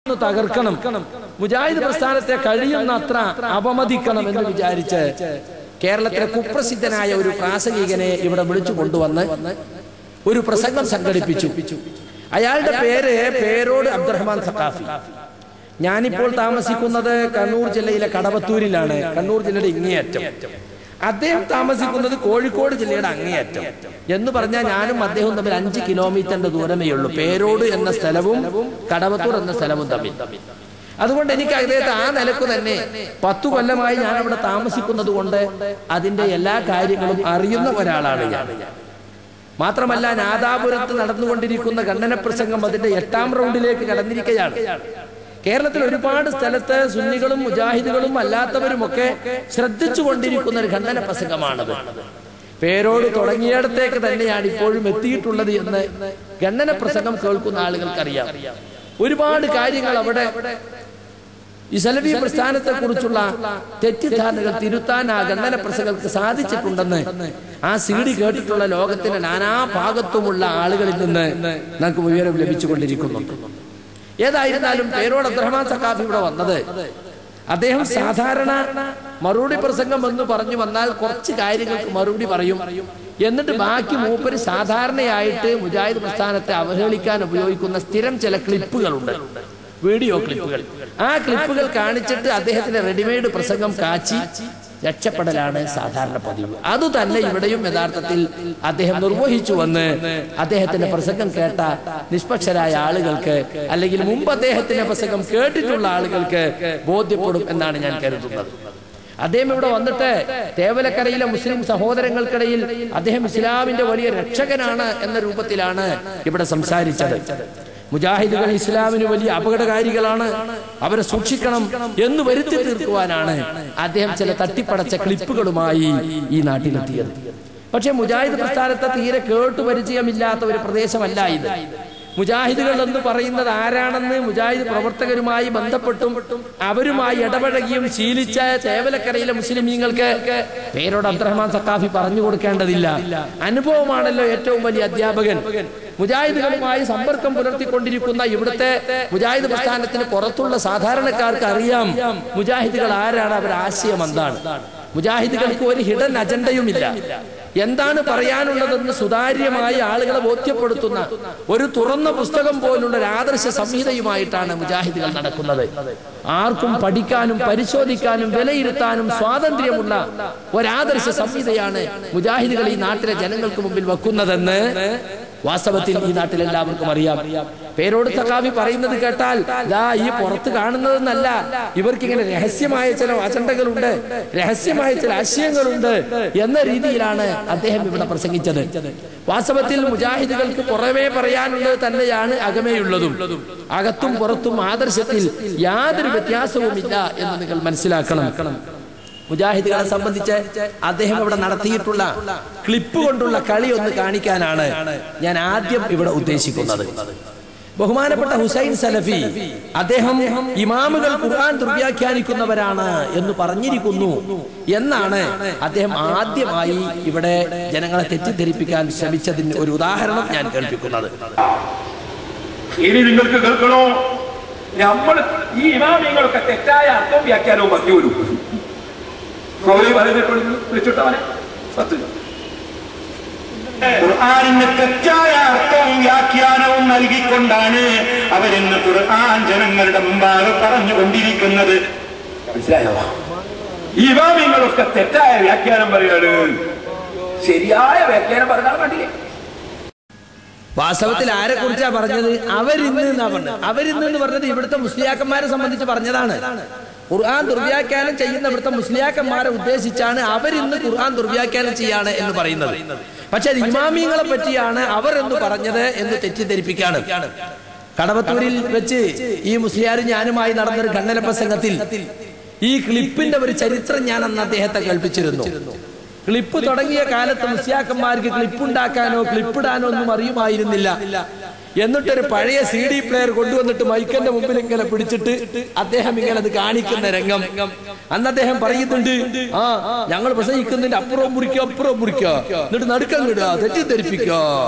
ഒന്ന് തകർക്കണം മുജാഹിദ് പ്രസ്ഥാനത്തെ കഴിയുന്ന അത്ര അപമതിക്കണം എന്ന് വിചാരിച്ച് കേരളത്തിലെ കുപ്രസിദ്ധനായ ഒരു പ്രാസംഗികനെ ഇവിടെ വിളിച്ചു കൊണ്ടുവന്ന് ഒരു പ്രസംഗം സംഘടിപ്പിച്ചു അയാളുടെ പേര് പേരോട് അബ്ദുറഹ്മാൻ സഖാഫി ഞാനിപ്പോൾ താമസിക്കുന്നത് കണ്ണൂർ ജില്ലയിലെ കടവത്തൂരിലാണ് കണ്ണൂർ ജില്ലയുടെ ഇങ്ങേയറ്റം അദ്ദേഹം താമസിക്കുന്നത് കോഴിക്കോട് ജില്ലയുടെ അങ്ങേയറ്റം എന്ന് പറഞ്ഞാൽ ഞാനും അദ്ദേഹവും തമ്മിൽ അഞ്ച് കിലോമീറ്ററിന്റെ ദൂരമേ ഉള്ളൂ പേരോട് എന്ന സ്ഥലവും കടവത്തൂർ എന്ന സ്ഥലവും തമ്മിൽ അതുകൊണ്ട് എനിക്ക് അദ്ദേഹത്തെ ആ നിലക്ക് തന്നെ പത്തു കൊല്ലമായി ഞാൻ അവിടെ താമസിക്കുന്നത് കൊണ്ട് അതിന്റെ എല്ലാ കാര്യങ്ങളും അറിയുന്ന ഒരാളാണ് ഞാൻ മാത്രമല്ല നാദാപുരത്ത് നടന്നുകൊണ്ടിരിക്കുന്ന ഖണ്ഡന പ്രസംഗം അതിന്റെ എട്ടാം റൗണ്ടിലേക്ക് കടന്നിരിക്കുകയാണ് കേരളത്തിൽ ഒരുപാട് സ്ഥലത്ത് സുന്നികളും മുജാഹിദുകളും അല്ലാത്തവരുമൊക്കെ ശ്രദ്ധിച്ചു കൊണ്ടിരിക്കുന്ന ഒരു ഖണ്ഡന പ്രസംഗമാണത് പേരോട് തുടങ്ങിയിടത്തേക്ക് തന്നെയാണ് ഇപ്പോഴും എത്തിയിട്ടുള്ളത് എന്ന് ഖണ്ഡന പ്രസംഗം കേൾക്കുന്ന ആളുകൾക്കറിയാം ഒരുപാട് കാര്യങ്ങൾ അവിടെ ഈ സലഫി പ്രസ്ഥാനത്തെ കുറിച്ചുള്ള തെറ്റിദ്ധാരണകൾ തിരുത്താൻ ആ ഖണ്ഡന പ്രസംഗങ്ങൾക്ക് സാധിച്ചിട്ടുണ്ടെന്ന് ആ സീഡി കേട്ടിട്ടുള്ള ലോകത്തിന്റെ നാനാഭാഗത്തുമുള്ള ആളുകളിൽ നിന്ന് നമുക്ക് വിവരം ലഭിച്ചുകൊണ്ടിരിക്കുന്നുണ്ട് ഏതായിരുന്നാലും പേരോട് അബ്ദുറഹ്മാൻ സക്കാഫി ഇവിടെ വന്നത് അദ്ദേഹം സാധാരണ മറുപടി പ്രസംഗം എന്ന് പറഞ്ഞു വന്നാൽ കുറച്ച് കാര്യങ്ങൾക്ക് മറുപടി പറയും എന്നിട്ട് ബാക്കി മൂപ്പര് സാധാരണയായിട്ട് മുജാഹിദ് പ്രസ്ഥാനത്തെ അവഹേളിക്കാൻ ഉപയോഗിക്കുന്ന സ്ഥിരം ചില ക്ലിപ്പുകളുണ്ട് വീഡിയോ ക്ലിപ്പുകൾ ആ ക്ലിപ്പുകൾ കാണിച്ചിട്ട് അദ്ദേഹത്തിന്റെ റെഡിമെയ്ഡ് പ്രസംഗം കാച്ചി രക്ഷപ്പെടലാണ് സാധാരണ പതിവ് അത് തന്നെ ഇവിടെയും യഥാർത്ഥത്തിൽ അദ്ദേഹം നിർവഹിച്ചു വന്ന് അദ്ദേഹത്തിന്റെ പ്രസംഗം കേട്ട നിഷ്പക്ഷരായ ആളുകൾക്ക് അല്ലെങ്കിൽ മുമ്പ് അദ്ദേഹത്തിന്റെ പ്രസംഗം കേട്ടിട്ടുള്ള ആളുകൾക്ക് ബോധ്യപ്പെടും എന്നാണ് ഞാൻ കരുതുന്നത് അദ്ദേഹം ഇവിടെ വന്നിട്ട് തേവലക്കരയിലെ മുസ്ലിം സഹോദരങ്ങൾക്കിടയിൽ അദ്ദേഹം ഇസ്ലാമിന്റെ വലിയ രക്ഷകനാണ് എന്ന രൂപത്തിലാണ് ഇവിടെ സംസാരിച്ചത് മുജാഹിദുകൾ ഇസ്ലാമിന് വലിയ അപകടകാരികളാണ് അവരെ സൂക്ഷിക്കണം എന്ന് വരുത്തി തീർക്കുവാനാണ് അദ്ദേഹം ചില തട്ടിപ്പടച്ച ക്ലിപ്പുകളുമായി ഈ നാട്ടിലെത്തിയത് പക്ഷെ മുജാഹിദ് പ്രസ്ഥാനത്തെ തീരെ കേട്ടു പരിചയമില്ലാത്ത ഒരു പ്രദേശമല്ല ഇത് മുജാഹിദുകൾ എന്ന് പറയുന്നത് ആരാണെന്ന് മുജാഹിദ് പ്രവർത്തകരുമായി ബന്ധപ്പെട്ടും അവരുമായി ഇടപഴകിയും ശീലിച്ച തേവലക്കരയിലെ മുസ്ലിമീങ്ങൾക്ക് പേരോട് അബ്ദുറഹ്മാൻ സക്കാഫി പറഞ്ഞു കൊടുക്കേണ്ടതില്ല അനുഭവമാണല്ലോ ഏറ്റവും വലിയ അധ്യാപകൻ മുജാഹിദുകളുമായി സമ്പർക്കം പുലർത്തിക്കൊണ്ടിരിക്കുന്ന ഇവിടുത്തെ മുജാഹിദ് പ്രസ്ഥാനത്തിന് പുറത്തുള്ള സാധാരണക്കാർക്ക് അറിയാം മുജാഹിദുകൾ ആരാണ് അവരുടെ ആശയം എന്താണ് മുജാഹിദുകൾക്ക് ഒരു ഹിഡൻ അജണ്ടയുമില്ല എന്താണ് പറയാനുള്ളതെന്ന് സുതാര്യമായി ആളുകളെ ബോധ്യപ്പെടുത്തുന്ന ഒരു തുറന്ന പുസ്തകം പോലുള്ള ഒരു ആദർശ സംഹിതയുമായിട്ടാണ് മുജാഹിദുകൾ നടക്കുന്നത് ആർക്കും പഠിക്കാനും പരിശോധിക്കാനും വിലയിരുത്താനും സ്വാതന്ത്ര്യമുള്ള ഒരാദർശ സംഹിതയാണ് മുജാഹിദുകൾ ഈ നാട്ടിലെ ജനങ്ങൾക്ക് മുമ്പിൽ വെക്കുന്നതെന്ന് വാസ്തവത്തിൽ ഈ നാട്ടിൽ എല്ലാവർക്കും അറിയാം പേരോട് സഖാവി പറയുന്നത് കേട്ടാൽ ദാ ഈ പുറത്ത് കാണുന്നതെന്നല്ല ഇവർക്ക് ഇങ്ങനെ രഹസ്യമായ ചില അജണ്ടകളുണ്ട് രഹസ്യമായ ചില ആശയങ്ങളുണ്ട് എന്ന രീതിയിലാണ് അദ്ദേഹം ഇവിടെ പ്രസംഗിച്ചത് വാസ്തവത്തിൽ മുജാഹിദുകൾക്ക് പുറമേ പറയാനുള്ളത് തന്നെയാണ് അകമേയുള്ളതും അകത്തും പുറത്തും ആദർശത്തിൽ യാതൊരു വ്യത്യാസവുമില്ല എന്ന് നിങ്ങൾ മനസ്സിലാക്കണം മുജാഹിദുകളെ സംബന്ധിച്ച് അദ്ദേഹം ഇവിടെ നടത്തിയിട്ടുള്ള ക്ലിപ്പ് കൊണ്ടുള്ള കളി ഒന്ന് കാണിക്കാനാണ് ഞാൻ ആദ്യം ഇവിടെ ഉദ്ദേശിക്കുന്നത് ബഹുമാനപ്പെട്ട ഹുസൈൻ സലഫി അദ്ദേഹം ഇമാമുകൾ ഖുർആൻ ദുർവ്യാഖ്യാനിക്കുന്നവരാണ് എന്ന് പറഞ്ഞിരിക്കുന്നു എന്നാണ് അദ്ദേഹം ആദ്യമായി ഇവിടെ ജനങ്ങളെ തെറ്റിദ്ധരിപ്പിക്കാൻ ശ്രമിച്ചതിന് ഒരു ഉദാഹരണം ഞാൻ കേൾപ്പിക്കുന്നത് ഇനി നിങ്ങൾക്ക് കേൾക്കണോ നമ്മൾ ഈ ഇമാമിങ്ങളൊക്കെ തെറ്റായ അർത്ഥം വ്യാഖ്യാനവും പറഞ്ഞു വരും മൗലവി പറയുന്നത് വിളിച്ചിട്ടവനെ പത്ത് ഖുർആാനിന് തെറ്റായ അർത്ഥവും വ്യാഖ്യാനവും നൽകിക്കൊണ്ടാണ് അവരിന്ന് ഖുർആൻ ജനങ്ങളുടെ മുമ്പാകെ പറഞ്ഞുകൊണ്ടിരിക്കുന്നത് മനസ്സിലായോ ഈ ഇമാമിങ്ങളൊക്കെ തെറ്റായ വ്യാഖ്യാനം പറയാണ് ശരിയായ വ്യാഖ്യാനം പറഞ്ഞാൽ കണ്ടില്ലേ വാസ്തവത്തിൽ ആരെ കുറിച്ചാ പറഞ്ഞത് അവരിന്ന് എന്നാ പറഞ്ഞത് അവരിന്ന് എന്ന് പറഞ്ഞത് ഇവിടുത്തെ മുസ്ലിയാക്കന്മാരെ സംബന്ധിച്ച് പറഞ്ഞതാണ് ഖുർആൻ ദുർവ്യാഖ്യാനം ചെയ്യുന്ന ഇവിടുത്തെ മുസ്ലിയാക്കന്മാരെ ഉദ്ദേശിച്ചാണ് അവരിന്ന് ഖുർആൻ ദുർവ്യാഖ്യാനം ചെയ്യാണ് എന്ന് പറയുന്നത് പക്ഷെ അത് ഇമാമിങ്ങളെ പറ്റിയാണ് അവർ എന്ന് പറഞ്ഞത് എന്ന് തെറ്റിദ്ധരിപ്പിക്കാണ് കടവത്തൂരിൽ വെച്ച് ഈ മുസ്ലിയാരും ഞാനുമായി നടന്നൊരു ഖണ്ഡന പ്രസംഗത്തിൽ ഈ ക്ലിപ്പിന്റെ ഒരു ചരിത്രം ഞാൻ അന്ന് അദ്ദേഹത്തെ കേൾപ്പിച്ചിരുന്നു ക്ലിപ്പ് തുടങ്ങിയ കാലത്ത് മുസ്ലിയാക്കന്മാർക്ക് ക്ലിപ്പ് ഉണ്ടാക്കാനോ ക്ലിപ്പിടാനോ ഒന്നും അറിയുമായിരുന്നില്ല എന്നിട്ടൊരു പഴയ സി ഡി പ്ലെയർ കൊണ്ടുവന്നിട്ട് മൈക്കന്റെ മുമ്പിൽ ഇങ്ങനെ പിടിച്ചിട്ട് അദ്ദേഹം ഇങ്ങനെ അത് കാണിക്കുന്ന രംഗം അന്ന് അദ്ദേഹം പറയുന്നുണ്ട് ആ ഞങ്ങൾ പ്രസംഗിക്കുന്നതിന്റെ അപ്പുറവും മുറിക്കുക അപ്പുറവും മുറിക്കുക എന്നിട്ട് നടുക്കം വിടുക തെറ്റിദ്ധരിപ്പിക്കുക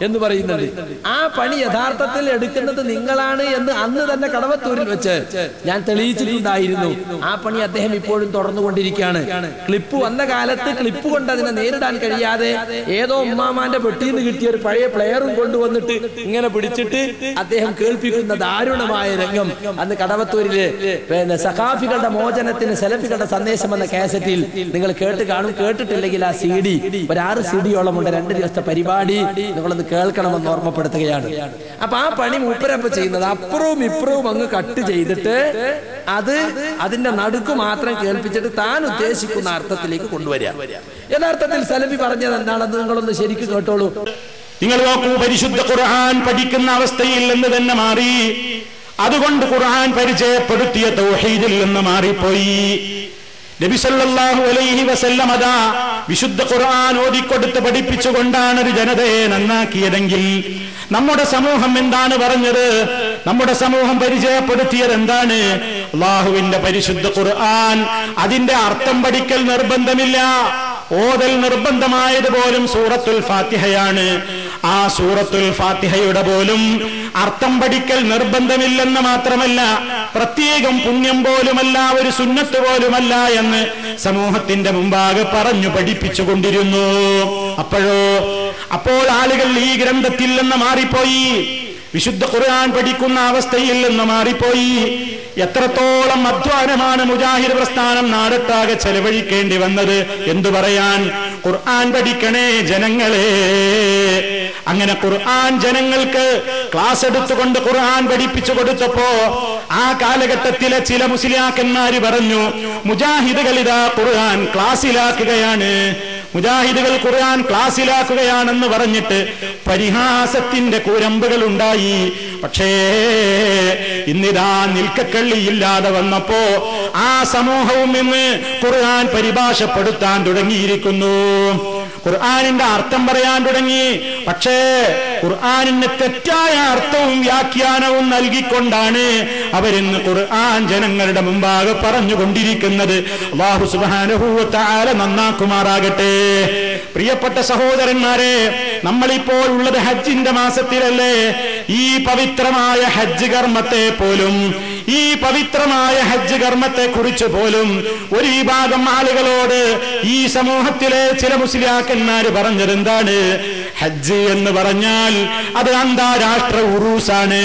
എന്ന് പറയുന്നത് ആ പണി യഥാർത്ഥത്തിൽ എടുക്കുന്നത് നിങ്ങളാണ് എന്ന് അന്ന് തന്നെ കടവത്തൂരിൽ വെച്ച് ഞാൻ തെളിയിച്ചിട്ടുണ്ടായിരുന്നു ആ പണി അദ്ദേഹം ഇപ്പോഴും തുടർന്നുകൊണ്ടിരിക്കുകയാണ് ക്ലിപ്പ് വന്ന കാലത്ത് ക്ലിപ്പ് കൊണ്ട് അതിനെ നേരിടാൻ കഴിയാതെ ഏതോ ഉമ്മാമാന്റെ പെട്ടിയിൽ നിന്ന് കിട്ടിയ ഒരു പഴയ പ്ലെയറും കൊണ്ടുവന്നിട്ട് ഇങ്ങനെ പിടിച്ചിട്ട് അദ്ദേഹം കേൾപ്പിക്കുന്ന ദാരുണമായ രംഗം അന്ന് കടവത്തൂരില് പിന്നെ സഖാഫികളുടെ മോചനത്തിന് സെലഫികളുടെ സന്ദേശം എന്ന കാസറ്റിൽ നിങ്ങൾ കേട്ട് കാണും കേട്ടിട്ടില്ലെങ്കിൽ ആ സി ഡി ഒരു ആറ് സി ഡിയോളം ഉണ്ട് രണ്ട് ദിവസത്തെ പരിപാടി നിങ്ങളൊന്ന് കേൾക്കണമെന്ന് ഓർമ്മപ്പെടുത്തുകയാണ് അപ്പൊ ആ പണി മൂപ്പരപ്പ് ചെയ്യുന്നത് അപ്പുറവും ഇപ്പുറവും അങ്ങ് കട്ട് ചെയ്തിട്ട് അത് അതിന്റെ നടുക്ക് മാത്രം കേൾപ്പിച്ചിട്ട് താൻ ഉദ്ദേശിക്കുന്ന അർത്ഥത്തിലേക്ക് കൊണ്ടുവരിക യഥാർത്ഥത്തിൽ സലഫി പറഞ്ഞത് എന്താണെന്ന് നിങ്ങളൊന്ന് ശരിക്കും കേട്ടോളൂ നിങ്ങൾ നോക്കൂ പരിശുദ്ധ ഖുർആൻ പഠിക്കുന്ന അവസ്ഥയിൽ നിന്ന് തന്നെ മാറി അതുകൊണ്ട് ഖുർആൻ പരിചയപ്പെടുത്തിയ തൗഹീദിൽ നിന്ന് മാറിപ്പോയി നബി സല്ലല്ലാഹു അലൈഹി വസല്ലം അതാ വിശുദ്ധ ഖുർആൻ ഓതിക്കൊടുത്ത് പഠിപ്പിച്ചുകൊണ്ടാണ് ഒരു ജനതയെ നന്നാക്കിയതെങ്കിൽ നമ്മുടെ സമൂഹം എന്താണ് പറഞ്ഞത് നമ്മുടെ സമൂഹം പരിചയപ്പെടുത്തിയത് എന്താണ് അള്ളാഹുവിന്റെ പരിശുദ്ധ ഖുർആൻ അതിന്റെ അർത്ഥം പഠിക്കൽ നിർബന്ധമില്ല ഓതൽ നിർബന്ധമായത് പോലും സൂറത്തുൽ ഫാത്തിഹയാണ് ആ സൂറത്തുൽ ഫാത്തിഹയുടെ പോലും അർത്ഥം പഠിക്കൽ നിർബന്ധമില്ലെന്ന് മാത്രമല്ല പ്രത്യേകം പുണ്യം പോലുമല്ല ഒരു സുന്നത്ത് പോലുമല്ല എന്ന് സമൂഹത്തിന്റെ മുമ്പാകെ പറഞ്ഞു പഠിപ്പിച്ചു കൊണ്ടിരുന്നു അപ്പോഴോ അപ്പോൾ ആളുകൾ ഈ ഗ്രന്ഥത്തിൽ നിന്ന് മാറിപ്പോയി വിശുദ്ധ ഖുർആൻ പഠിക്കുന്ന അവസ്ഥയിൽ നിന്ന് മാറിപ്പോയി എത്രത്തോളം അധ്വാനമാണ് മുജാഹിദ് പ്രസ്ഥാനം നാടൊട്ടാകെ ചെലവഴിക്കേണ്ടി വന്നത് എന്തു പറയാൻ ഖുർആൻ പഠിക്കണേ ജനങ്ങളെ അങ്ങനെ ഖുർആൻ ജനങ്ങൾക്ക് ക്ലാസ് എടുത്തുകൊണ്ട് ഖുർആൻ പഠിപ്പിച്ചു കൊടുത്തപ്പോ ആ കാലഘട്ടത്തിലെ ചില മുസ്ലിയാക്കന്മാര് പറഞ്ഞു മുജാഹിദുകൾ ഇതാ ഖുർആൻ ക്ലാസ്സിലാക്കുകയാണ് മുജാഹിദുകൾ ഖുർആൻ ക്ലാസ്സിലാക്കുകയാണെന്ന് പറഞ്ഞിട്ട് പരിഹാസത്തിന്റെ കൂരമ്പുകൾ ഉണ്ടായി പക്ഷേ ഇന്നിതാ നിൽക്കക്കള്ളിയില്ലാതെ വന്നപ്പോ ആ സമൂഹവും ഇന്ന് ഖുർആൻ പരിഭാഷപ്പെടുത്താൻ തുടങ്ങിയിരിക്കുന്നു ഖുർആാനിന്റെ അർത്ഥം പറയാൻ തുടങ്ങി പക്ഷേ ഖുർആാനിന് തെറ്റായ അർത്ഥവും വ്യാഖ്യാനവും നൽകിക്കൊണ്ടാണ് അവരിന്ന് ഖുർആൻ ജനങ്ങളുടെ മുമ്പാകെ പറഞ്ഞുകൊണ്ടിരിക്കുന്നത് അള്ളാഹു സുബാനുഭൂത്താല നന്നാക്കുമാറാകട്ടെ പ്രിയപ്പെട്ട സഹോദരന്മാരെ നമ്മളിപ്പോൾ ഉള്ളത് ഹജ്ജിന്റെ മാസത്തിലല്ലേ ഈ പവിത്രമായ ഹജ്ജ് കർമ്മത്തെ പോലും ഈ പവിത്രമായ ഹജ്ജ് കർമ്മത്തെ കുറിച്ച് പോലും ഒരു വിഭാഗം ആളുകളോട് ഈ സമൂഹത്തിലെ ചില മുസ്ലിയാക്കന്മാര് പറഞ്ഞത് എന്താണ് ഹജ്ജ് എന്ന് പറഞ്ഞാൽ അത് അന്താരാഷ്ട്ര ഉറൂസാണ്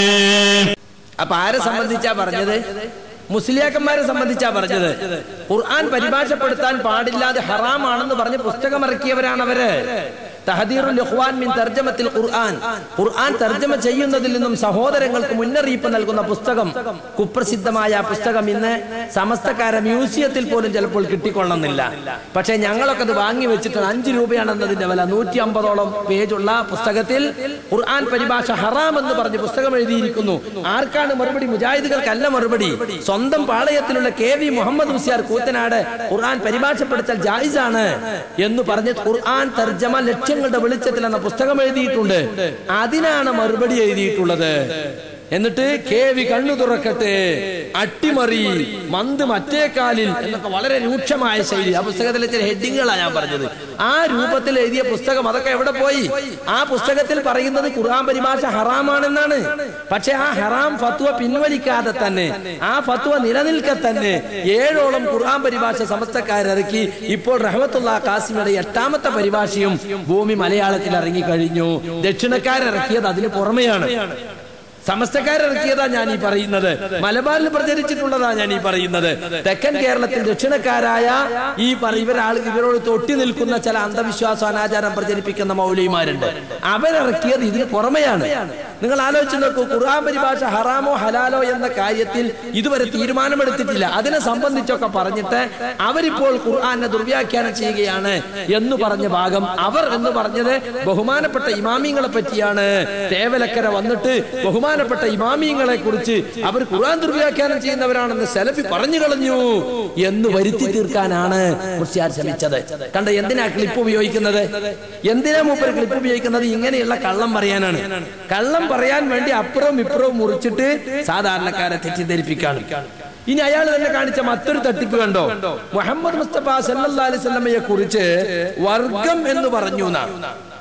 അപ്പൊ ആരെ സംബന്ധിച്ചാ പറഞ്ഞത് മുസ്ലിയാക്കന്മാരെ സംബന്ധിച്ചാ പറഞ്ഞത് ഖുർആൻ പരിഭാഷപ്പെടുത്താൻ പാടില്ലാതെ ഹറാമാണെന്ന് പറഞ്ഞ് പുസ്തകം ഇറക്കിയവരാണ് അവര് തഹദീറുൽ ഇഖ്വാൻ മിൻ തർജമത്തിൽ ഖുർആൻ ഖുർആൻ തർജ്ജമ ചെയ്യുന്നതിൽ നിന്നും സഹോദരങ്ങൾക്ക് മുന്നറിയിപ്പ് നൽകുന്ന പുസ്തകം കുപ്രസിദ്ധമായ ആ പുസ്തകം ഇന്ന് സമസ്തക്കാര മ്യൂസിയത്തിൽ പോലും ചിലപ്പോൾ കിട്ടിക്കൊള്ളുന്നില്ല പക്ഷേ ഞങ്ങളൊക്കെ അത് വാങ്ങി വെച്ചിട്ട് അഞ്ച് രൂപയാണെന്നതിന്റെ വില നൂറ്റി അമ്പതോളം പേജുള്ള പുസ്തകത്തിൽ ഖുർആൻ പരിഭാഷ ഹറാം എന്ന് പറഞ്ഞ് പുസ്തകം എഴുതിയിരിക്കുന്നു ആർക്കാണ് മറുപടി മുജാഹിദുകൾക്കല്ല മറുപടി സ്വന്തം പാളയത്തിലുള്ള കെ വി മുഹമ്മദ് മുസിയാർ കൂത്തനാട് ഖുർആൻ പരിഭാഷപ്പെടുത്തൽ ജായിസാണ് എന്ന് പറഞ്ഞ് ഖുർആൻ തർജ്ജമ ലക്ഷ്യങ്ങളുടെ വെളിച്ചത്തിൽ എന്ന പുസ്തകം എഴുതിയിട്ടുണ്ട് അതിനാണ് മറുപടി എഴുതിയിട്ടുള്ളത് എന്നിട്ട് കെ വി കണ്ണു തുറക്കട്ടെ അട്ടിമറി മന്ത് മറ്റേ കാലിൽ എന്നൊക്കെ വളരെ രൂക്ഷമായ ശൈലി ആ പുസ്തകത്തിലെ ചില ഹെഡിങ്ങുകളാണ് ഞാൻ പറഞ്ഞത് ആ രൂപത്തിൽ എഴുതിയ പുസ്തകം അതൊക്കെ എവിടെ പോയി ആ പുസ്തകത്തിൽ പറയുന്നത് ഖുർആൻ പരിഭാഷ ഹറാമാണെന്നാണ് പക്ഷെ ആ ഹറാം ഫത്വ പിൻവലിക്കാതെ തന്നെ ആ ഫത്വ നിലനിൽക്കെ തന്നെ ഏഴോളം ഖുർആൻ പരിഭാഷ സമസ്തക്കാരിറക്കി ഇപ്പോൾ റഹ്മത്തുള്ള കാസിമിയുടെ എട്ടാമത്തെ പരിഭാഷയും ഭൂമി മലയാളത്തിൽ ഇറങ്ങി കഴിഞ്ഞു ദക്ഷിണക്കാരിറക്കിയത് അതിന് പുറമെയാണ് സമസ്തക്കാരിറക്കിയതാ ഞാൻ ഈ പറയുന്നത് മലബാറിൽ പ്രചരിച്ചിട്ടുള്ളതാ ഞാൻ ഈ പറയുന്നത് തെക്കൻ കേരളത്തിൽ ദക്ഷിണക്കാരായ ഈ പറ- ഇവരാൾ ഇവരോട് തൊട്ടി നിൽക്കുന്ന ചില അന്ധവിശ്വാസ അനാചാരം പ്രചരിപ്പിക്കുന്ന മൗലിമാരുണ്ട് അവരിറക്കിയത് ഇതിന് പുറമെയാണ് നിങ്ങൾ ആലോചിച്ച് നോക്കൂ ഖുർആൻ പരിഭാഷ ഹറാമോ ഹലാലോ എന്ന കാര്യത്തിൽ ഇതുവരെ തീരുമാനമെടുത്തിട്ടില്ല അതിനെ സംബന്ധിച്ചൊക്കെ പറഞ്ഞിട്ട് അവരിപ്പോൾ ഖുർആനെ ദുർവ്യാഖ്യാനം ചെയ്യുകയാണ് എന്ന് പറഞ്ഞ ഭാഗം അവർ എന്ന് പറഞ്ഞത് ബഹുമാനപ്പെട്ട ഇമാമിങ്ങളെ പറ്റിയാണ് തേവലക്കര വന്നിട്ട് ബഹുമാനപ്പെട്ട ഇമാമിങ്ങളെ കുറിച്ച് അവർ ഖുർആൻ ദുർവ്യാഖ്യാനം ചെയ്യുന്നവരാണെന്ന് സെലഫി പറഞ്ഞു കളഞ്ഞു എന്ന് വരുത്തി തീർക്കാനാണ് മുസ്ലിയാർ ശ്രമിച്ചത് കണ്ട എന്തിനാ ക്ലിപ്പ് ഉപയോഗിക്കുന്നത് എന്തിനാ മൂപ്പർ ക്ലിപ്പ് ഉപയോഗിക്കുന്നത് ഇങ്ങനെയുള്ള കള്ളം പറയാനാണ് കള്ളം പറയാൻ വേണ്ടി അപ്പുറവും ഇപ്പുറവും മുറിച്ചിട്ട് സാധാരണക്കാരെ തെറ്റിദ്ധരിപ്പിക്കാണ് ഇനി അയാൾ തന്നെ കാണിച്ച മറ്റൊരു തട്ടിപ്പ് കണ്ടോ മുഹമ്മദ് മുസ്തഫ സല്ലല്ലാഹു അലൈഹി വസല്ലമയെ കുറിച്ച് വർഗം എന്ന് പറഞ്ഞു എന്നാണ്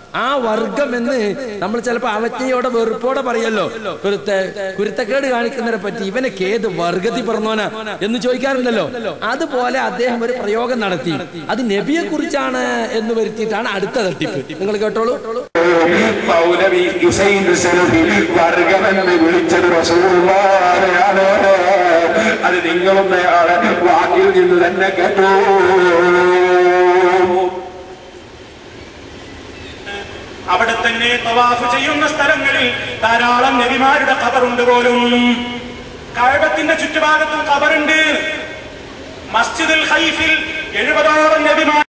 ആ വർഗം എന്ന് നമ്മൾ ചിലപ്പോ അവജ്ഞയോടെ വെറുപ്പോടെ പറയല്ലോ കുരുത്ത കുരുത്തക്കേട് കാണിക്കുന്നതിനെ പറ്റി ഇവനൊക്കെ ഏത് വർഗത്തിൽ പറഞ്ഞോനാ എന്ന് ചോദിക്കാറുണ്ടല്ലോ അതുപോലെ അദ്ദേഹം ഒരു പ്രയോഗം നടത്തി അത് നബിയെ കുറിച്ചാണ് എന്ന് വരുത്തിയിട്ടാണ് അടുത്ത തട്ടിപ്പ് നിങ്ങൾ കേട്ടോളൂ മൗലവി ഹുസൈൻ സലഫി വർഗമെന്ന് വിളിച്ചത് റസൂലുള്ളാഹിയാണ് അത് നിങ്ങളൊന്ന് ആളെ വാക്കിൽ നിന്ന് തന്നെ കേട്ടു അവിടെ തന്നെ തവാഫ് ചെയ്യുന്ന സ്ഥലങ്ങളിൽ ധാരാളം നബിമാരുടെ ഖബറുണ്ട് പോലും കഴകത്തിന്റെ ചുറ്റുഭാഗത്തും ഖബറുണ്ട് മസ്ജിദുൽ ഹൈഫിൽ എഴുപതോളം നബിമാർ